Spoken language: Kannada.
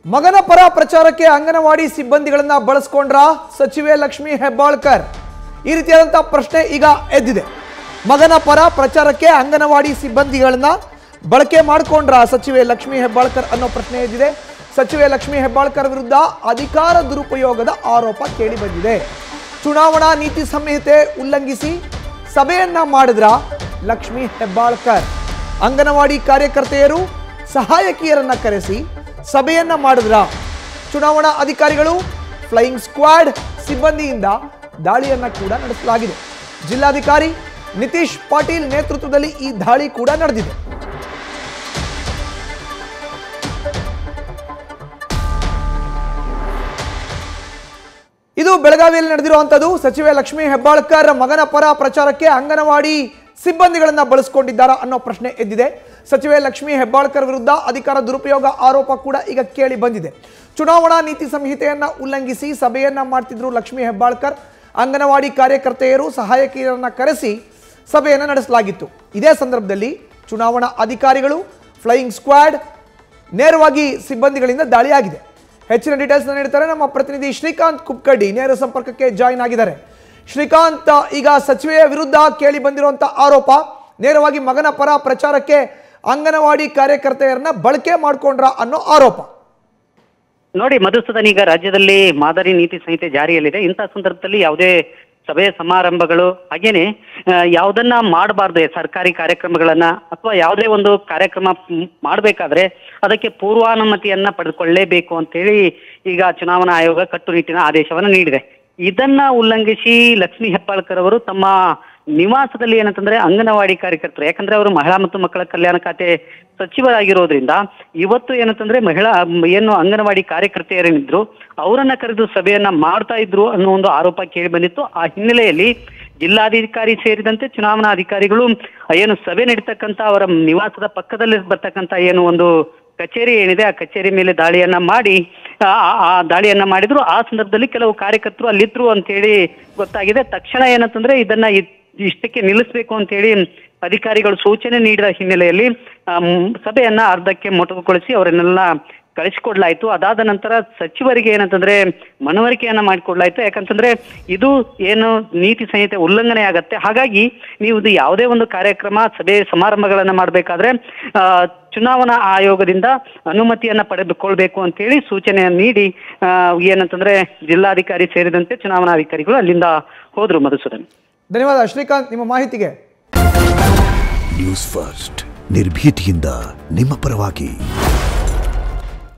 ಮಗನ ಪರ ಪ್ರಚಾರಕ್ಕೆ ಅಂಗನವಾಡಿ ಸಿಬ್ಬಂದಿಗಳನ್ನ ಬಳಸ್ಕೊಂಡ್ರ ಸಚಿವೆ ಲಕ್ಷ್ಮಿ ಹೆಬ್ಬಾಳ್ಕರ್ ಈ ರೀತಿಯಾದಂತಹ ಪ್ರಶ್ನೆ ಈಗ ಎದ್ದಿದೆ ಮಗನ ಪರ ಪ್ರಚಾರಕ್ಕೆ ಅಂಗನವಾಡಿ ಸಿಬ್ಬಂದಿಗಳನ್ನ ಬಳಕೆ ಮಾಡಿಕೊಂಡ್ರ ಸಚಿವೆ ಲಕ್ಷ್ಮಿ ಹೆಬ್ಬಾಳ್ಕರ್ ಅನ್ನೋ ಪ್ರಶ್ನೆ ಎದ್ದಿದೆ ಸಚಿವೆ ಲಕ್ಷ್ಮಿ ಹೆಬ್ಬಾಳ್ಕರ್ ವಿರುದ್ಧ ಅಧಿಕಾರ ದುರುಪಯೋಗದ ಆರೋಪ ಕೇಳಿ ಬಂದಿದೆ ಚುನಾವಣಾ ನೀತಿ ಸಂಹಿತೆ ಉಲ್ಲಂಘಿಸಿ ಸಭೆಯನ್ನ ಮಾಡಿದ್ರ ಲಕ್ಷ್ಮಿ ಹೆಬ್ಬಾಳ್ಕರ್ ಅಂಗನವಾಡಿ ಕಾರ್ಯಕರ್ತೆಯರು ಸಹಾಯಕಿಯರನ್ನ ಕರೆಸಿ ಸಭೆಯನ್ನ ಮಾಡಿದ್ರ ಚುನಾವಣಾ ಅಧಿಕಾರಿಗಳು ಫ್ಲೈಯಿಂಗ್ ಸ್ಕ್ವಾಡ್ ಸಿಬ್ಬಂದಿಯಿಂದ ದಾಳಿಯನ್ನ ಕೂಡ ನಡೆಸಲಾಗಿದೆ ಜಿಲ್ಲಾಧಿಕಾರಿ ನಿತೀಶ್ ಪಾಟೀಲ್ ನೇತೃತ್ವದಲ್ಲಿ ಈ ದಾಳಿ ಕೂಡ ನಡೆದಿದೆ ಇದು ಬೆಳಗಾವಿಯಲ್ಲಿ ನಡೆದಿರುವಂಥದ್ದು ಸಚಿವೆ ಲಕ್ಷ್ಮೀ ಹೆಬ್ಬಾಳ್ಕರ್ ಮಗನ ಪರ ಪ್ರಚಾರಕ್ಕೆ ಅಂಗನವಾಡಿ ಸಿಬ್ಬಂದಿಗಳನ್ನ ಬಳಸಿಕೊಂಡಿದ್ದಾರಾ ಅನ್ನೋ ಪ್ರಶ್ನೆ ಎದ್ದಿದೆ ಸಚಿವೆ ಲಕ್ಷ್ಮೀ ಹೆಬ್ಬಾಳ್ಕರ್ ವಿರುದ್ಧ ಅಧಿಕಾರ ದುರುಪಯೋಗ ಆರೋಪ ಕೂಡ ಈಗ ಕೇಳಿ ಬಂದಿದೆ ಚುನಾವಣಾ ನೀತಿ ಸಂಹಿತೆಯನ್ನ ಉಲ್ಲಂಘಿಸಿ ಸಭೆಯನ್ನ ಮಾಡ್ತಿದ್ರು ಲಕ್ಷ್ಮೀ ಹೆಬ್ಬಾಳ್ಕರ್ ಅಂಗನವಾಡಿ ಕಾರ್ಯಕರ್ತೆಯರು ಸಹಾಯಕಿಯರನ್ನ ಕರೆಸಿ ಸಭೆಯನ್ನು ನಡೆಸಲಾಗಿತ್ತು ಇದೇ ಸಂದರ್ಭದಲ್ಲಿ ಚುನಾವಣಾ ಅಧಿಕಾರಿಗಳು ಫ್ಲೈಯಿಂಗ್ ಸ್ಕ್ವಾಡ್ ನೇರವಾಗಿ ಸಿಬ್ಬಂದಿಗಳಿಂದ ದಾಳಿಯಾಗಿದೆ ಹೆಚ್ಚಿನ ಡೀಟೇಲ್ಸ್ ನೀಡ್ತಾರೆ ನಮ್ಮ ಪ್ರತಿನಿಧಿ ಶ್ರೀಕಾಂತ್ ಕುಪ್ಕಡ್ಡಿ ನೇರ ಸಂಪರ್ಕಕ್ಕೆ ಜಾಯಿನ್ ಆಗಿದ್ದಾರೆ ಶ್ರೀಕಾಂತ್ ಈಗ ಸಚಿವೆಯ ವಿರುದ್ಧ ಕೇಳಿ ಬಂದಿರುವಂತ ಆರೋಪ ನೇರವಾಗಿ ಮಗನ ಪರ ಪ್ರಚಾರಕ್ಕೆ ಅಂಗನವಾಡಿ ಕಾರ್ಯಕರ್ತೆಯರನ್ನ ಬಳಕೆ ಮಾಡ್ಕೊಂಡ್ರ ಅನ್ನೋ ಆರೋಪ ನೋಡಿ ಮಧುಸೂದನ್ ಈಗ ರಾಜ್ಯದಲ್ಲಿ ಮಾದರಿ ನೀತಿ ಸಂಹಿತೆ ಜಾರಿಯಲ್ಲಿದೆ ಇಂಥ ಸಂದರ್ಭದಲ್ಲಿ ಯಾವುದೇ ಸಭೆ ಸಮಾರಂಭಗಳು ಹಾಗೇನೆ ಆ, ಯಾವುದನ್ನ ಮಾಡಬಾರ್ದು ಸರ್ಕಾರಿ ಕಾರ್ಯಕ್ರಮಗಳನ್ನ ಅಥವಾ ಯಾವುದೇ ಒಂದು ಕಾರ್ಯಕ್ರಮ ಮ್, ಮಾಡ್ಬೇಕಾದ್ರೆ ಅದಕ್ಕೆ ಪೂರ್ವಾನುಮತಿಯನ್ನ ಪಡೆದುಕೊಳ್ಳಲೇಬೇಕು ಅಂತೇಳಿ ಈಗ ಚುನಾವಣಾ ಆಯೋಗ ಕಟ್ಟುನಿಟ್ಟಿನ ಆದೇಶವನ್ನ ನೀಡಿದೆ ಇದನ್ನ ಉಲ್ಲಂಘಿಸಿ ಲಕ್ಷ್ಮೀ ಹೆಬ್ಬಾಳ್ಕರ್ ಅವರು ತಮ್ಮ ನಿವಾಸದಲ್ಲಿ ಏನಂತಂದ್ರೆ ಅಂಗನವಾಡಿ ಕಾರ್ಯಕರ್ತರು ಯಾಕಂದ್ರೆ ಅವರು ಮಹಿಳಾ ಮತ್ತು ಮಕ್ಕಳ ಕಲ್ಯಾಣ ಖಾತೆ ಸಚಿವರಾಗಿರೋದ್ರಿಂದ ಇವತ್ತು ಏನಂತಂದ್ರೆ ಮಹಿಳಾ ಮ್, ಏನು ಅಂಗನವಾಡಿ ಕಾರ್ಯಕರ್ತೆಯರೇನಿದ್ರು ಅವರನ್ನ ಕರೆದು ಸಭೆಯನ್ನ ಮಾಡ್ತಾ ಇದ್ರು ಅನ್ನೋ ಒಂದು ಆರೋಪ ಕೇಳಿ ಬಂದಿತ್ತು ಆ ಹಿನ್ನೆಲೆಯಲ್ಲಿ ಜಿಲ್ಲಾಧಿಕಾರಿ ಸೇರಿದಂತೆ ಚುನಾವಣಾ ಅಧಿಕಾರಿಗಳು ಏನು ಸಭೆ ನಡೀತಕ್ಕಂತ ಅವರ ನಿವಾಸದ ಪಕ್ಕದಲ್ಲಿ ಬರ್ತಕ್ಕಂತ ಏನು ಒಂದು ಕಚೇರಿ ಏನಿದೆ ಆ ಕಚೇರಿ ಮೇಲೆ ದಾಳಿಯನ್ನ ಮಾಡಿ ಆ- ಆ- ಆ ದಾಳಿಯನ್ನ ಮಾಡಿದ್ರು ಆ ಸಂದರ್ಭದಲ್ಲಿ ಕೆಲವು ಕಾರ್ಯಕರ್ತರು ಅಲ್ಲಿದ್ರು ಅಂತೇಳಿ ಗೊತ್ತಾಗಿದೆ ತಕ್ಷಣ ಏನಂತಂದ್ರೆ ಇದನ್ನ ಇ- ಇಷ್ಟಕ್ಕೆ ನಿಲ್ಲಿಸಬೇಕು ಅಂತೇಳಿ ಅಧಿಕಾರಿಗಳು ಸೂಚನೆ ನೀಡಿದ ಹಿನ್ನೆಲೆಯಲ್ಲಿ ಆ, ಮ್, ಸಭೆಯನ್ನ ಅರ್ಧಕ್ಕೆ ಮೊಟಕುಗೊಳಿಸಿ ಅವರನ್ನೆಲ್ಲ ಕಳಿಸಿಕೊಡ್ಲಾಯ್ತು ಅದಾದ ನಂತರ ಸಚಿವರಿಗೆ ಏನಂತಂದ್ರೆ ಮನವರಿಕೆಯನ್ನ ಮಾಡಿಕೊಡ್ಲಾಯ್ತು ಯಾಕಂತಂದ್ರೆ ಇದು ಏನು ನೀತಿ ಸಂಹಿತೆ ಉಲ್ಲಂಘನೆ ಆಗತ್ತೆ ಹಾಗಾಗಿ ನೀವು ಇದು ಯಾವುದೇ ಒಂದು ಕಾರ್ಯಕ್ರಮ ಸಭೆ ಸಮಾರಂಭಗಳನ್ನ ಮಾಡಬೇಕಾದ್ರೆ ಆ, ಚುನಾವಣಾ ಆಯೋಗದಿಂದ ಅನುಮತಿಯನ್ನ ಪಡೆದುಕೊಳ್ಬೇಕು ಅಂತೇಳಿ ಸೂಚನೆಯನ್ನು ನೀಡಿ ಆ, ಏನಂತಂದ್ರೆ ಜಿಲ್ಲಾಧಿಕಾರಿ ಸೇರಿದಂತೆ ಚುನಾವಣಾಧಿಕಾರಿಗಳು ಅಲ್ಲಿಂದ ಹೋದ್ರು ಮಧುಸೂದನ್ ಧನ್ಯವಾದ ಶ್ರೀಕಾಂತ್ ನಿಮ್ಮ ಮಾಹಿತಿಗೆ ನ್ಯೂಸ್ ಫಸ್ಟ್ ನಿರ್ಭೀತಿಯಿಂದ ನಿಮ್ಮ ಪರವಾಗಿ